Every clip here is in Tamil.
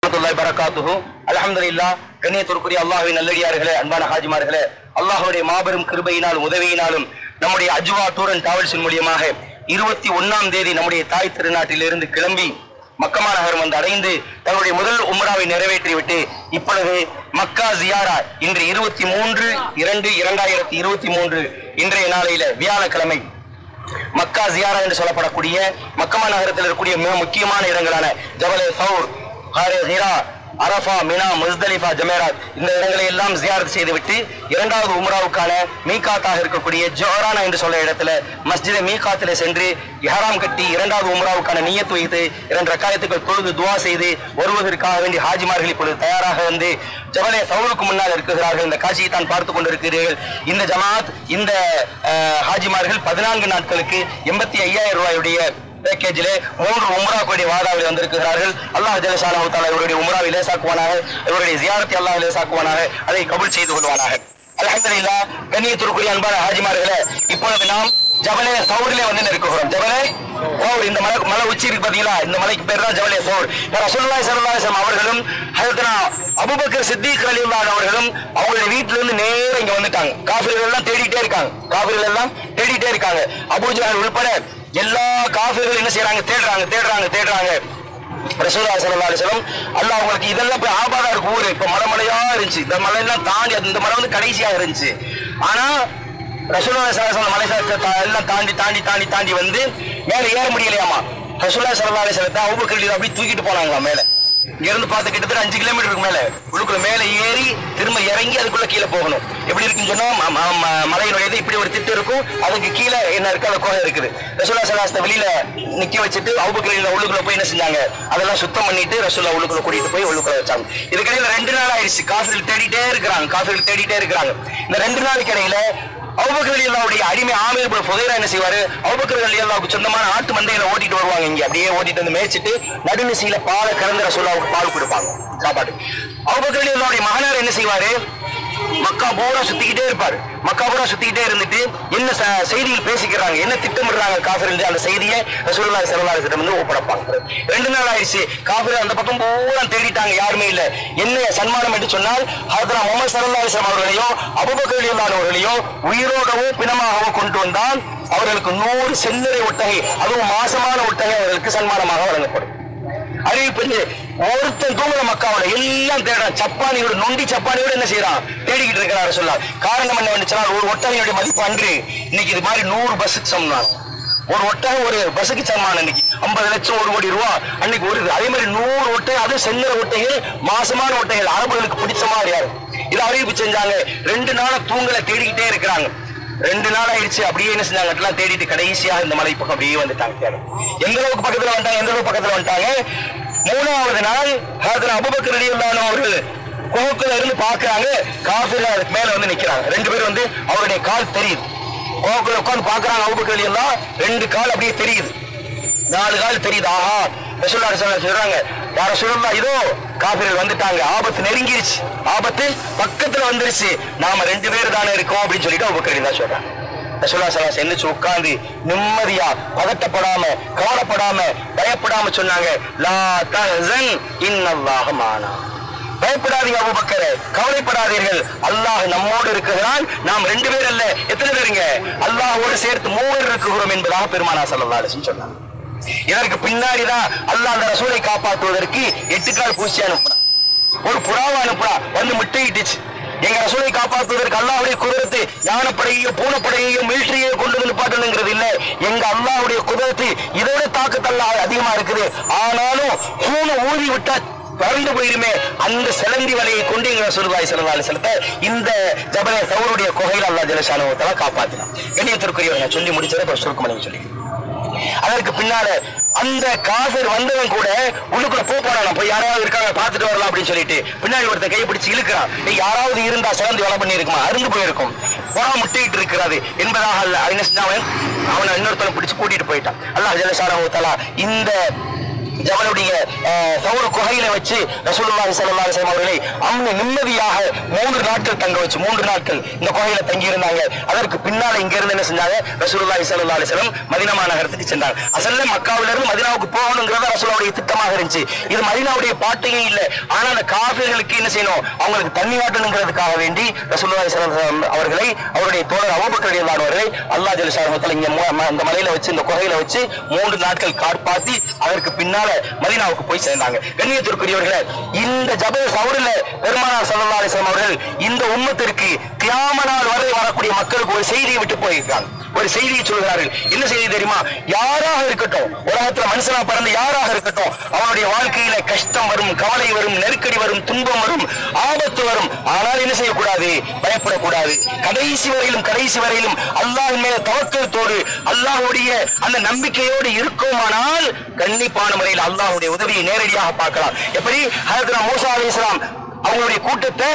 வரமத்துல்லாஹி பரக்காத்துஹு அல்ஹம்துலில்லாஹ் கண்ணியத்திற்குரிய அல்லாஹ்வின் நல்லடியார்களே அன்பான ஹாஜிமார்களே அல்லாஹ்வுடைய மாபெரும் கிருபையினாலும் உதவியினாலும் நம்முடைய அஜ்வா டூர் டிராவல்ஸின் மூலியமாக இருபத்தி ஒன்னாம் தேதி நம்முடைய தாய் திருநாட்டிலிருந்து கிளம்பி மக்கமா நகரம் வந்து அடைந்து தன்னுடைய முதல் உம்ராவை நிறைவேற்றிவிட்டு இப்பொழுது மக்கா ஜியாரா இன்று இருபத்தி மூன்று இரண்டு இரண்டாயிரத்தி இருபத்தி மூன்று இன்றைய நாளையில வியாழக்கிழமை மக்கா ஜியாரா என்று சொல்லப்படக்கூடிய மக்கமா நகரத்தில் இருக்கக்கூடிய மிக முக்கியமான இடங்களான Jabal Thawr Ghar Hira Arafah Mina Muzdalifah Jamarat இந்த இடங்களை எல்லாம் ஜியாரத் செய்துவிட்டு இரண்டாவது உம்ராவுக்கான மீகாத்தாக இருக்கக்கூடிய ஜோரானா என்று சொல்ல இடத்துல மஸ்ஜித் மீகாத்திலே சென்று இஹராம் கட்டி இரண்டாவது உம்ராவுக்கான நியத்து வைத்து இரண்டு ரக்காயத்துக்கள் தொழுது துவா செய்து வருவதற்காக வேண்டி ஹாஜிமார்கள் இப்பொழுது தயாராக வந்து ஜபலே சவுருக்கு முன்னால் இருக்கிறார்கள் இந்த காட்சியை தான் பார்த்து கொண்டிருக்கிறீர்கள் இந்த ஜமாத் இந்த அஹ், ஹாஜிமார்கள் பதினான்கு நாட்களுக்கு எண்பத்தி ஐயாயிரம் ரூபாயுடைய பேக்கேஜிலே மூன்று உம்ராக்குடைய வாதாவில் வந்திருக்கிறார்கள் அல்லாஹ் ஜலசான இவருடைய உம்ராவை லேசாக்குவானாக இவருடைய ஜியாரத்தை அல்லாஹ் லேசாக்குவானாக அதை கபுல் செய்து கொள்வானாக அல்ஹம்துலில்லாஹ் கண்ணியத்திற்குரிய அன்பான ஹாஜிமார்களே இப்பொழுது நாம் ஜபலே சௌரிலே வந்து இருக்கிறோம் ஜபலே சௌர் இந்த மலை மலை உச்சி இருக்கு பாத்தீங்களா இந்த மலைக்கு பேர் தான் ஜபலே சௌர் ரசூலுல்லாஹி ஸல்லல்லாஹு அலைஹி வஸல்லம் அவர்களும் ஹஜரத்னா அபூபக்கர் சித்திக் ரலியல்லாஹு அவர்களும் அவங்களுடைய வீட்ல இருந்து நேரா இங்க வந்துட்டாங்க காஃபிர்கள் எல்லாம் தேடிட்டே இருக்காங்க காஃபிர்கள் எல்லாம் தேடிட்டே இருக்காங்க அபூஜஹல் உள்பட எல்லா காஃபிர்கள் என்ன செய்றாங்க தேடுறாங்க தேடுறாங்க தேடுறாங்க ரசூலா ஸல்லல்லாஹு அலைஹி வஸல்லம் அல்லாஹ் உங்களுக்கு இதெல்லாம் இப்ப ஆபாதா இருக்கு ஊரு இப்ப மலை மலையா இருந்துச்சு இந்த மலை எல்லாம் தாண்டி அது- இந்த மலை வந்து கடைசியா இருந்துச்சு ஆனா ரசூலா ஸல்லல்லாஹு அலைஹி வஸல்லம் மலை சார்த்த தா- எல்லாம் தாண்டி தாண்டி தாண்டி தாண்டி வந்து மேல ஏற முடியலையாமா ரசூலா ஸல்லல்லாஹு அலைஹி வஸல்லம் அபூபக்கர் அப்படியே தூக்கிட்டு போனாங்களா மேல இங்க இருந்து பார்த்து கிட்டத்தட்ட அஞ்சு கிலோமீட்டருக்கு மேல உள்ளுக்குள்ள மேல ஏறி திரும்ப இறங்கி அதுக்குள்ள கீழே போகணும் எப்படி இருக்குன்னு சொன்னா ம- ம- ம- மலையினுடையது இப்படி ஒரு திட்டு இருக்கும் அதுக்கு கீழே என்ன இருக்கு அந்த குகை இருக்குது ரசூல்லா சலாசத்தை வெளியில நிக்க வச்சுட்டு அவுபக்கரில உள்ளுக்குள்ள போய் என்ன செஞ்சாங்க அதெல்லாம் சுத்தம் பண்ணிட்டு ரசூல்லா உள்ளுக்குள்ள கூட்டிட்டு போய் உள்ளுக்குள்ள வச்சாங்க இதுக்கிடையில ரெண்டு நாள் ஆயிடுச்சு காசுகள் தேடிட்டே இருக்கிறாங்க காசுகள் தேடிட்டே இருக்கிறாங்க இந்த ரெண்டு நாளுக்கு இடையில அவுபக்கர் அலி அல்லாவுடைய அடிமை ஆமீர் இப்னு ஃபுதைரா என்ன செய்வாரு அவுபக்கர் அலி அல்லாவுக்கு சொந்தமான ஆட்டு மந்தையில ஓட்டிட்டு வருவாங்க இங்க அப்படியே ஓட்டிட்டு வந்து மேய்ச்சிட்டு நடுநிசையில பாலை கறந்து ரசூல்லாவுக்கு பால் கொடுப்பாங்க சாப்பாடு அவுபக்கர் அலி அல்லாவுடைய மகனார் என்ன செய்வாரு மக்கா பூரா சுத்திக்கிட்டே இருப்பாரு மக்கா பூரா சுத்திக்கிட்டே இருந்துட்டு என்ன ச- செய்திகள் பேசிக்கிறாங்க என்ன திட்டமிடுறாங்க காஃபிர் அந்த செய்தியை ரசூலுல்லாஹி ஸல்லல்லாஹு அலைஹி வஸல்லம் வந்து ஒப்படைப்பாங்க ரெண்டு நாள் ஆயிடுச்சு காஃபிர் அந்த பக்கம் பூரா தேடிட்டாங்க யாருமே இல்ல என்ன சன்மானம் என்று சொன்னால் ஹதரத் முகமது ஸல்லல்லாஹு அலைஹி வஸல்லம் அவர்களையோ அபூபக்கர் ரலியல்லாஹு அவர்களையோ உயிரோடவோ பிணமாகவோ கொண்டு வந்தால் அவர்களுக்கு நூறு செந்நிறை ஒட்டகை அதுவும் மாசமான ஒட்டகை அவர்களுக்கு சன்மானமாக வழங்கப்படும் அறிவிப்பு ஒருத்தன் தூங்குற மக்காவோட எல்லாம் தேடுறான் சப்பானியோட நொண்டி சப்பானியோட என்ன செய்யறான் தேடிக்கிட்டு இருக்கிறாரு சொல்ல காரணம் என்ன வந்துச்சுன்னா ஒரு ஒட்டகையோட மதிப்பு அன்று இன்னைக்கு இது மாதிரி நூறு பஸ்ஸுக்கு சமனாங்க ஒரு ஒட்டகம் ஒரு பஸ்ஸுக்கு சமமான இன்னைக்கு ஐம்பது லட்சம் ஒரு கோடி ரூபா அன்னைக்கு ஒரு இது. அதே மாதிரி நூறு ஒட்டகை அதுவும் செந்நிற ஒட்டகைகள் மாசமான ஒட்டகைகள் அரபுகளுக்கு பிடிச்ச மாதிரி யாரு இது அறிவிப்பு செஞ்சாங்க ரெண்டு நாளா தூங்கல தேடிக்கிட்டே இருக்கிறாங்க ரெண்டு நாள் ஆயிடுச்சு அப்படியே என்ன செஞ்சாங்க எல்லாம் தேடிட்டு கடைசியா இந்த மலை பக்கம் அப்படியே வந்துட்டாங்க தேட. எந்த அளவுக்கு பக்கத்துல வந்துட்டாங்க எந்த அளவுக்கு பக்கத்துல வந்துட்டாங்க மூணாவது நாள் ஹாதர் அபுபக்கர் ரலியல்லாஹு அவர்கள் குகைக்குள்ள இருந்து பாக்குறாங்க காஃபிர் அதுக்கு மேல வந்து நிக்கிறாங்க ரெண்டு பேரும் வந்து அவருடைய கால் தெரியுது குகைக்குள்ள உட்கார்ந்து பாக்குறாங்க அபுபக்கர் ரலியல்லாஹு ரெண்டு கால் அப்படியே தெரியுது நாலு கால் தெரியுது ஆஹா ரசூல்லா ரசூல்லா சொல்றாங்க யார சொல்லலாம் இதோ காபிர்கள் வந்துட்டாங்க ஆபத்து நெருங்கிருச்சு ஆபத்து பக்கத்துல வந்துருச்சு நாம ரெண்டு பேர் தானே இருக்கோம் அப்படின்னு சொல்லிட்டு அபுபக்கர் தான் சொல்றாங்க ரசூல்லா சலாஸ் எந்திரிச்சு உட்கார்ந்து நிம்மதியா பதட்டப்படாம கவலைப்படாம பயப்படாம சொன்னாங்க லா தஹ்சன் இன்னல்லாஹ மானா பயப்படாதீங்க அபூபக்கரே கவலைப்படாதீர்கள் அல்லாஹ் நம்மோடு இருக்கிறான் நாம் ரெண்டு பேர் அல்ல எத்தனை பேருங்க அல்லாஹ்வோடு சேர்த்து மூவர் இருக்கிறோம் என்பதாக பெருமானா ஸல்லல்லாஹு அலைஹி வஸல்லம் சொன்னாங்க இதற்கு பின்னாடிதான் அல்லாஹ் அந்த ரசூலை காப்பாற்றுவதற்கு எட்டு கால் பூச்சி அனுப்புனான் ஒரு புறாவை அனுப்புனா வந்து முட்டையிட்டுச்சு எங்க ரசூலை காப்பாற்றுவதற்கு அல்லாஹ்வுடைய குதிரத்து யானைப்படையையும் பூனைப்படையையும் மிலிட்டரியையோ கொண்டு வந்து நிப்பாட்டணுங்கிறது இல்ல எங்க அல்லாஹ்வுடைய குதிரத்து இதோட தாக்கத்தல்ல அதிகமா இருக்குது ஆனாலும் பூனை ஊதி விட்டா பறந்து போயிருமே அந்த சிலந்தி வலையை கொண்டு எங்க ரசூலுல்லாஹி ஸல்லல்லாஹு அலைஹி வஸல்லம் இந்த ஜபலே சௌருடைய குகையில் அல்லாஹ் ஜலஷானு தஆலா காப்பாத்தினான் கண்ணியத்திற்குரியவங்க சொல்லி முடிச்சதை அப்புறம் சுருக்கம் பண்ணி சொல்லி அதற்கு பின்னால அந்த காசர் வந்தவன் கூட உள்ளுக்குள்ள போ போறான் போய் யாராவது இருக்காங்க பார்த்துட்டு வரலாம் அப்படின்னு சொல்லிட்டு பின்னாடி ஒருத்தன் கை பிடிச்சு இழுக்கிறான் "டேய், யாராவது இருந்தா சிறந்து வேலை பண்ணி இருக்குமா அருந்து போயிருக்கும் புறா முட்டிட்டு இருக்கிறது என்பதாக அல்ல அது என்ன செஞ்சான் அவன் அவனை இன்னொருத்தனை பிடிச்சு கூட்டிட்டு போயிட்டான் அல்லாஹ் ஜலசாரா தலா இந்த ஜபலுடைய அஹ், சவுர் குகையில வச்சு ரசூலுல்லாஹி ஸல்லல்லாஹு அலைஹி வஸல்லம் அவர்களை அம்னு நிம்மதியாக மூன்று நாட்கள் தங்க வச்சு மூன்று நாட்கள் இந்த குகையில தங்கி இருந்தாங்க அதற்கு பின்னால இங்க இருந்து என்ன செஞ்சாங்க ரசூலுல்லாஹி ஸல்லல்லாஹு அலைஹி வஸல்லம் மதீனா நகரத்துக்கு சென்றாங்க அசல்ல மக்காவில இருந்து மதீனாவுக்கு போகணுங்கிறத ரசூலுடைய திட்டமாக இருந்துச்சு இது மதீனாவுடைய பாட்டையே இல்லை ஆனா அந்த காஃபிர்களுக்கு என்ன செய்யணும் அவங்களுக்கு தண்ணி காட்டணுங்கிறதுக்காக வேண்டி ரசூலுல்லாஹி ஸல்லல்லாஹு அலைஹி வஸல்லம் அவர்களை அவருடைய தோழர் அபூபக்கர் ரலியல்லாஹு அவர்களை அல்லாஹ் ஜல்ல ஷானஹு இங்க மு- ம- இந்த மலையில வச்சு இந்த குகையில வச்சு மூன்று நாட்கள் காப்பாத்தி அதற்கு பின்னால மதீனாவுக்கு போய் சேர்ந்தாங்க கண்ணியத்திற்குரியவர்களே இந்த ஜபல் சவுரில் பெருமானார் ஸல்லல்லாஹு அலைஹி வஸல்லம் அவர்கள் இந்த உம்மத்திற்கு கியாம நாள் வரை வரக்கூடிய மக்களுக்கு ஒரு செய்தியை விட்டு போயிருக்காங்க ஒரு செய்தியை சொல்கிறார்கள் என்ன செய்தி தெரியுமா யாராக இருக்கட்டும் உலகத்துல மனுஷனா பிறந்த யாராக இருக்கட்டும் அவனுடைய வாழ்க்கையில கஷ்டம் வரும் கவலை வரும் நெருக்கடி வரும் துன்பம் வரும் ஆபத்து வரும் ஆனால் என்ன செய்யக்கூடாது பயப்படக்கூடாது கடைசி வரையிலும் கடைசி வரையிலும் அல்லாஹ் மேல தவக்கத்தோடு அல்லாஹ்வுடைய அந்த நம்பிக்கையோடு இருக்குமானால் கண்டிப்பான முறையில் அல்லாஹ்வுடைய உதவியை நேரடியாக பார்க்கலாம் எப்படி ஹதரத் மூசா அலைஹிஸ்ஸலாம் அவங்களுடைய கூட்டத்தை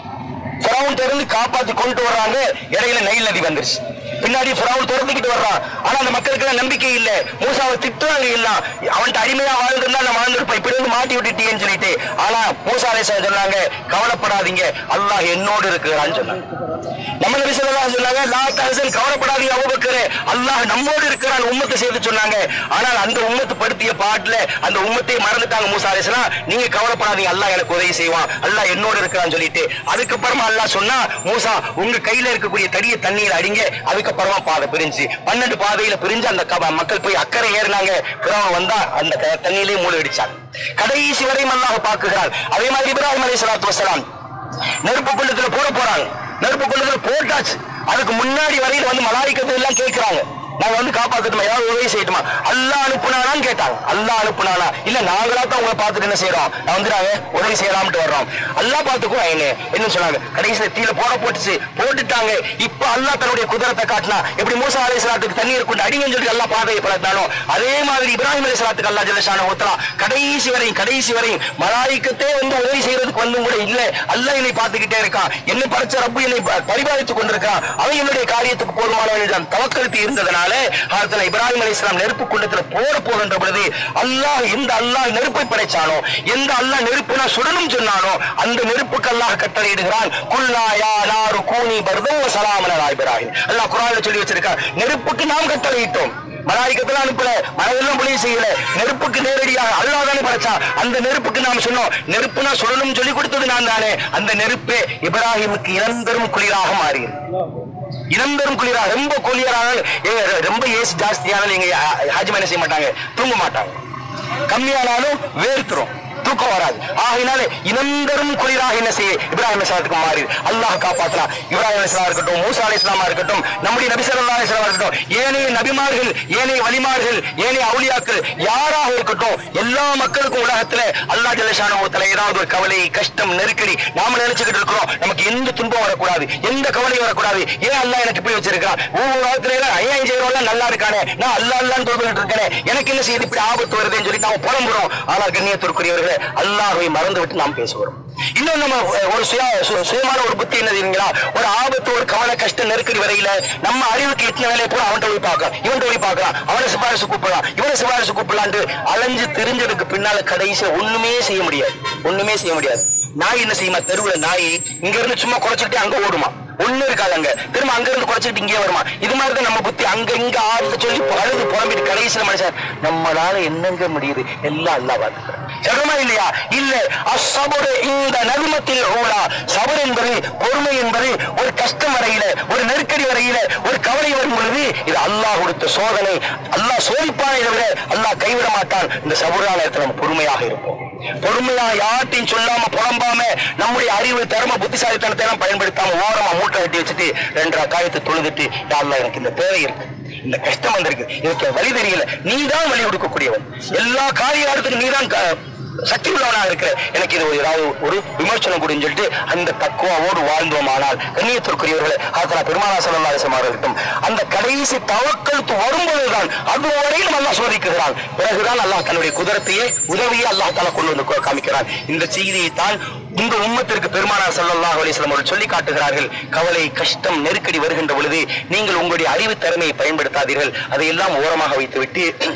ஃபிரௌன் இருந்து காப்பாத்தி கொண்டு வர்றாங்க இடையில நைல் நதி வந்துருச்சு பின்னாடி ஃபிரௌன் துரத்துக்கிட்டு வர்றான் ஆனா அந்த மக்களுக்கு எல்லாம் நம்பிக்கை இல்ல மூசாவை திட்டுறாங்க இல்ல அவன்கிட்ட அடிமையா வாழ்ந்திருந்தா நம்ம வாழ்ந்திருப்போம் இப்படி வந்து மாட்டி விட்டுட்டீங்கன்னு சொல்லிட்டு ஆனா மூசா அலைஹிஸ்ஸலாம் சொன்னாங்க கவலைப்படாதீங்க அல்லாஹ் என்னோடு இருக்கிறான்னு சொன்னாங்க நம்ம நபி ஸல்லல்லாஹு அலைஹி சொன்னாங்க லா தஹசன் கவலைப்படாதீங்க அபூபக்கர் அல்லாஹ் நம்மோடு இருக்கிறான் உம்மத்தை சேர்த்து சொன்னாங்க ஆனால் அந்த உம்மத்து படுத்திய பாட்டுல அந்த உம்மத்தை மறந்துட்டாங்க மூசா அலைஹிஸ்ஸலாம் நீங்க கவலைப்படாதீங்க அல்லாஹ் எனக்கு உதவி செய்வான் அல்லாஹ் என்னோடு இருக்கிறான்னு சொல்லிட்டு அதுக்கப்புறமா அல்லாஹ் சொன்னா மூசா உங்க கையில இருக்கக்கூடிய தடிய தண்ணீர் அடிங்க அதுக்கப்புறமா பாதை பிரிஞ்சு பன்னெண்டு பாதையில பிரிஞ்சு அந்த க- மக்கள் போய் அக்கறை ஏறினாங்க பிறகு வந்தா அந்த க- தண்ணியிலே மூழ்கடிச்சாங்க கடைசி வரையும் அல்லாஹ் பார்க்குகிறான் அதே மாதிரி இப்ராஹிம் அலைஹிஸ்ஸலாத்து வஸலாம் நெருப்பு குண்டத்துல போட போறாங்க நெருப்பு குண்டத்துல போட்டாச்சு அதுக்கு முன்னாடி வரையில வந்து மலாய்க்கத்தை எல்லாம் கேட்கிறாங்க நாங்க வந்து காப்பாத்தட்டுமா ஏதாவது உதவி செய்யட்டுமா அல்லாஹ் அனுப்புனானான்னு கேட்டாங்க அல்லாஹ் அனுப்புனானா இல்ல நாங்களா தான் உங்களை பார்த்துட்டு என்ன செய்யறோம் நான் வந்து நாங்க உதவி செய்யலாம்னு வர்றோம் அல்லாஹ் பார்த்துக்கும் என்ன என்ன சொன்னாங்க கடைசியில தீல போட போட்டுச்சு போட்டுட்டாங்க இப்ப அல்லாஹ் தன்னுடைய குதிரத்தை காட்டினா எப்படி மூசா அலைஹிஸ்ஸலாத்துக்கு தண்ணீர் கொண்டு அடிங்கன்னு சொல்லி அல்லாஹ் பாதையை பழத்தானோ அதே மாதிரி இப்ராஹிம் அலைஹிஸ்ஸலாத்துக்கு அல்லாஹ் ஜல்லஷான ஊத்தலாம் கடைசி வரையும் கடைசி வரையும் மலாய்க்கத்தே வந்து உதவி செய்யறதுக்கு வந்தும் கூட இல்ல அல்லாஹ் என்னை பார்த்துக்கிட்டே இருக்கான் என்னை படைச்ச ரப்பு என்னை ப- பரிபாலித்துக் கொண்டிருக்கான் அவன் என்னுடைய காரியத்துக்கு போதுமானவன் என்று நான் தவக்கழுத்தி இருந்ததனால ஆத்துல இப்ராஹிம் அலைஹிஸ்ஸலாம் நெருப்பு குண்டத்துல போட போகின்ற பொழுது அல்லாஹ் எந்த அல்லாஹ் நெருப்பை படைச்சானோ எந்த அல்லாஹ் நெருப்புனா சுடணும் சொன்னானோ அந்த நெருப்புக்கு அல்லாஹ் கட்டளையிடுகிறான் குல்லா யா நாரு கூனி பர்தோ சலாமன இப்ராஹிம் அல்லாஹ் குர்ஆன்ல சொல்லி வச்சிருக்கான் நெருப்புக்கு நாம் கட்டளையிட்டோம் மலாய்க்கத்துல அனுப்பல மனதெல்லாம் புளிய செய்யல நெருப்புக்கு நேரடியாக அல்லாஹ் தானே படைச்சா அந்த நெருப்புக்கு நாம் சொன்னோம் நெருப்புனா சுடணும் சொல்லி கொடுத்தது நான் தானே அந்த நெருப்பே இப்ராஹிமுக்கு இளந்தரும் குளிராக மாறியது இளந்தரும் குளிராக ரொம்ப குளிராக ரொம்ப ஏசி ஜாஸ்தியானாலும் எங்க ஹாஜிமா என்ன செய்ய மாட்டாங்க தூங்க மாட்டாங்க கம்மியானாலும் வேர்த்துரும் தூக்கம் வராது ஆகையினால இனந்தரும் குளிராக என்ன செய்ய இப்ராஹிம் அலிஸ்லாத்துக்கு மாறி அல்லாஹ் காப்பாற்றலாம் இப்ராஹிம் அலிஸ்லாம் இருக்கட்டும் மூசா அலி இஸ்லாமா இருக்கட்டும் நம்முடைய நபி ஸல்லல்லாஹு அலைஹி வஸல்லம் இருக்கட்டும் ஏனைய நபிமார்கள் ஏனைய வலிமார்கள் ஏனைய அவுலியாக்கள் யாராக இருக்கட்டும் எல்லா மக்களுக்கும் உலகத்துல அல்லாஹ் ஜல்லஷான ஒருத்தல ஏதாவது ஒரு கவலை கஷ்டம் நெருக்கடி நாம நினைச்சுக்கிட்டு இருக்கிறோம் நமக்கு எந்த துன்பம் வரக்கூடாது எந்த கவலையும் வரக்கூடாது ஏன் அல்லாஹ் எனக்கு இப்படி வச்சிருக்கான் ஒவ்வொரு உலகத்துல எல்லாம் ஐயாயிரம் செய்யறவங்க நல்லா இருக்கானே நான் அல்லா அல்லான்னு சொல்லிட்டு இருக்கேனே எனக்கு என்ன செய்யுது இப்படி ஆபத்து வருதுன்னு சொல்லி நாம புலம்புறோம் ஆனால் கண்ணியத்திற்குரியவர்களே அல்லாஹ்வை மறந்து விட்டு நாம் பேசுகிறோம் இன்னும் நம்ம அஹ், ஒரு சுய சு- சுயமான ஒரு புத்தி என்ன தெரியுங்களா ஒரு ஆபத்து ஒரு கவலை கஷ்டம் நெருக்கடி வரையில நம்ம அறிவுக்கு எத்தனை வேலையை போல அவன்கிட்ட போய் பார்க்கலாம் இவன்கிட்ட போய் பார்க்கலாம் அவனை சிபாரிசு கூப்பிடலாம் இவனை சிபாரிசு கூப்பிடலான்ட்டு அலைஞ்சு திரிஞ்சதுக்கு பின்னால கடைசியில ஒண்ணுமே செய்ய முடியாது ஒண்ணுமே செய்ய முடியாது நாய் என்ன செய்யுமா தெருவுல நாய் இங்க இருந்து சும்மா குறைச்சிக்கிட்டே அங்க ஓடுமா ஒண்ணு இருக்காது அங்க திரும்ப அங்க இருந்து குறைச்சிட்டு இங்கே வருமா இது மாதிரி தான் நம்ம புத்தி அங்க இங்க ஆடுத்து சொல்லி அழுது புலம்பிட்டு கடைசியில மனுஷன் நம்மளால என்னங்க முடியுது எல்லாம் அல்லா பார்த்துக்கிறேன் சொல்றமா இல்லையா இல்ல அசபுரு இந்த நறுமத்தில் ஊழா சபர் என்பது பொறுமை என்பது ஒரு கஷ்டம் வரையில ஒரு நெருக்கடி வரையில ஒரு கவலை வரும் பொழுது இது அல்லாஹ் கொடுத்த சோதனை அல்லாஹ் சோதிப்பானே தவிர அல்லாஹ் கைவிட மாட்டான் இந்த சபுரான இடத்துல நம்ம பொறுமையாக இருப்போம் பொறுமையா யார்ட்டையும் சொல்லாம புலம்பாம நம்முடைய அறிவு தர்ம புத்திசாலித்தனத்தை எல்லாம் பயன்படுத்தாம ஓரமா மூட்டை கட்டி வச்சுட்டு ரெண்டரை காயத்தை தொழுதுட்டு யா அல்லாஹ் எனக்கு இந்த தேவை இருக்கு இந்த கஷ்டம் வந்திருக்கு இதுக்கு வழி தெரியல நீ தான் வழி கொடுக்கக்கூடியவன் எல்லா காரியத்துக்கும் நீ தான் சக்தி உள்ளவனாக இருக்கிற எனக்கு இது ஒரு ஏதாவது ஒரு விமர்சனம் கொடுன்னு சொல்லிட்டு அந்த தக்குவாவோடு வாழ்ந்தோமானால் கண்ணியத்திற்குரியவர்களே ஆசனா பெருமானா சல்லாசமாக இருக்கட்டும் அந்த கடைசி தவக்கழுத்து வரும்போதுதான் அது வரையிலும் அல்லாஹ் சோதிக்கிறான் பிறகுதான் அல்லாஹ் தன்னுடைய குதிரத்தையே உதவியே அல்லாஹ் தால கொண்டு வந்து கா- காமிக்கிறான் இந்த செய்தியை தான் இந்த உம்மத்திற்கு பெருமானார் ஸல்லல்லாஹு அலைஹி வஸல்லம் அவர்கள் சொல்லி காட்டுகிறார்கள் கவலை கஷ்டம் நெருக்கடி வருகின்ற பொழுது நீங்கள் உங்களுடைய அறிவு திறமையை பயன்படுத்தாதீர்கள் அதையெல்லாம் ஓரமாக வைத்துவிட்டு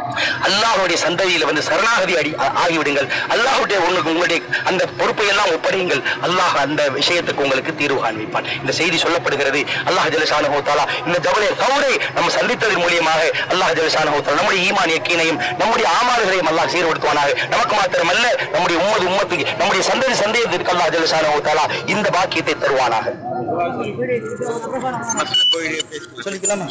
அல்லாஹ்வுடைய சந்ததியில வந்து சரணாகதி அடி ஆ- ஆகிவிடுங்கள் அல்லாஹ்வுடைய உங்களுக்கு உங்களுடைய அந்த பொறுப்பை எல்லாம் ஒப்படையுங்கள் அல்லாஹ் அந்த விஷயத்துக்கு உங்களுக்கு தீர்வு காண்பிப்பான் இந்த செய்தி சொல்லப்படுகிறது அல்லாஹ் ஜலசானஹு தஆலா இந்த ஜபலே கௌரை நம்ம சந்தித்ததன் மூலியமாக அல்லாஹ் ஜலசானஹு தஆலா நம்முடைய ஈமான் யக்கீனையும் நம்முடைய ஆமால்களையும் அல்லாஹ் சீர்படுத்துவானாக நமக்கு மாத்திரமல்ல நம்முடைய உம்மது உம்மத்துக்கு நம்முடைய சந்ததி சந்தேகத்திற்கு அல்லாஹ் ஜலசானஹு தஆலா இந்த பாக்கியத்தை தருவானாக சொல்லிக்கலாமா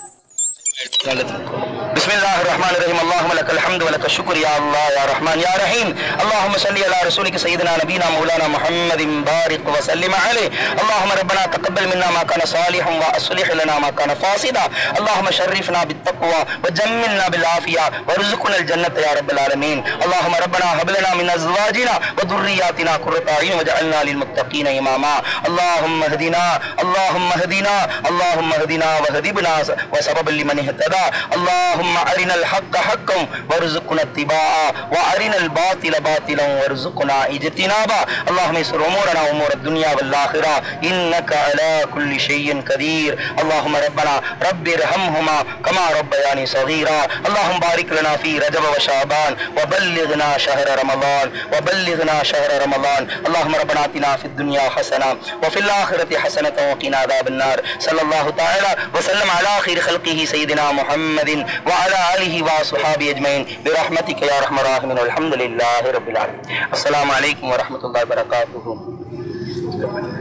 بسم الله الرحمن الرحيم اللهم لك الحمد ولك الشكر يا الله يا رحمن يا رحيم اللهم صل على رسولك سيدنا نبينا مولانا محمد بارك وسلم عليه اللهم ربنا تقبل منا ما كان صالحا واصلح لنا ما كان فاسدا اللهم شرفنا بالتقوى وجملنا بالعافيه وارزقنا الجنه يا رب العالمين اللهم ربنا هب لنا من ازواجنا وذرياتنا قرة اعين واجعلنا للمتقين اماما اللهم اهدنا اللهم اهدنا اللهم اهدنا واهد بنا وسبب لمن اهتدى اللهم ارنا الحق حقا وارزقنا اتباعه وارنا الباطل باطلا وارزقنا اجتنابا اللهم يسر امورنا وامور الدنيا والاخره انك على كل شيء قدير اللهم ربنا رب ارحمهما كما ربياني صغيرا اللهم بارك لنا في رجب وشعبان وبلغنا شهر رمضان وبلغنا شهر رمضان اللهم ربنا اتنا في الدنيا حسنه وفي الاخره حسنه وقنا عذاب النار صلى الله تعالى وسلم على خير خلقه سيدنا محمد وعلى اله واصحابه اجمعين برحمتك يا ارحم الراحمين والحمد لله رب العالمين السلام عليكم ورحمه الله وبركاته